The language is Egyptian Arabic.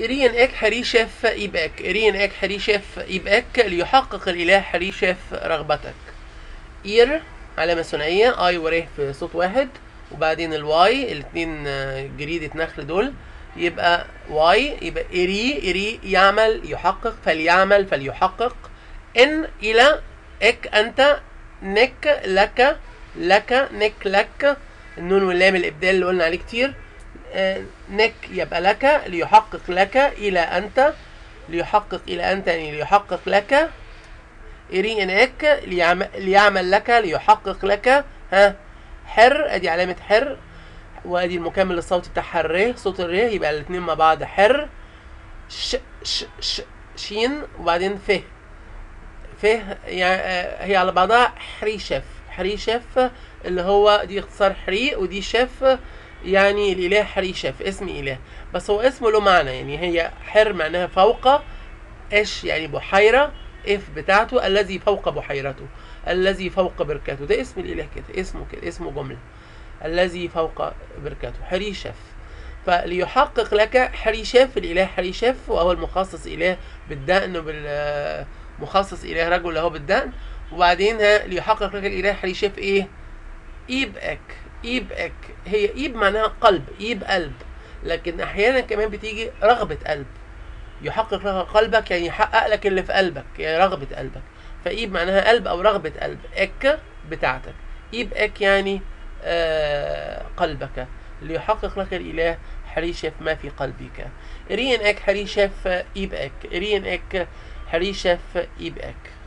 إرين إك حريشف إيبك إرين إك حريشف إيبك ليحقق الإله حريشف رغبتك إير علامة ثنائية أي وريه في صوت واحد وبعدين الواي الاتنين آه، جريدة نخل دول يبقى واي يبقى إري إري يعمل يحقق فليعمل فليحقق إن إلى إك أنت نك لك لك نك لك النون واللام الإبدال اللي قلنا عليه كتير آه، نك يبقى لك ليحقق لك إلى أنت ليحقق إلى أنت يعني ليحقق لك إري إنك ليعمل, ليعمل لك ليحقق لك ها حر أدي علامة حر وأدي المكمل الصوتي بتاعها الر صوت الر يبقى الاتنين مع بعض حر ش ش ش شين وبعدين ف ف يعني آه، هي على بعضها حريشف حريشف اللي هو دي اختصار حري ودي شف يعني الاله حريشف اسم اله بس هو اسمه له معنى يعني هي حر معناها فوق اش يعني بحيره اف بتاعته الذي فوق بحيرته الذي فوق بركته ده اسم الاله كده اسمه كده اسمه جمله الذي فوق بركته حريشف فليحقق لك حريشف الاله حريشف وهو المخصص اله بالدقن وبال مخصص اله رجل له بالدقن وبعدين ها ليحقق لك الاله حريشف ايه ايبك ايبك هي ايب معناها قلب ايب قلب لكن احيانا كمان بتيجي رغبه قلب يحقق لك قلبك يعني يحقق لك اللي في قلبك يعني رغبه قلبك فايب معناها قلب او رغبه قلب اك بتاعتك ايب اك يعني آه قلبك ليحقق لك الاله حريشف ما في قلبك رين اك حريشف ايب اك رين اك حريشف ايب اك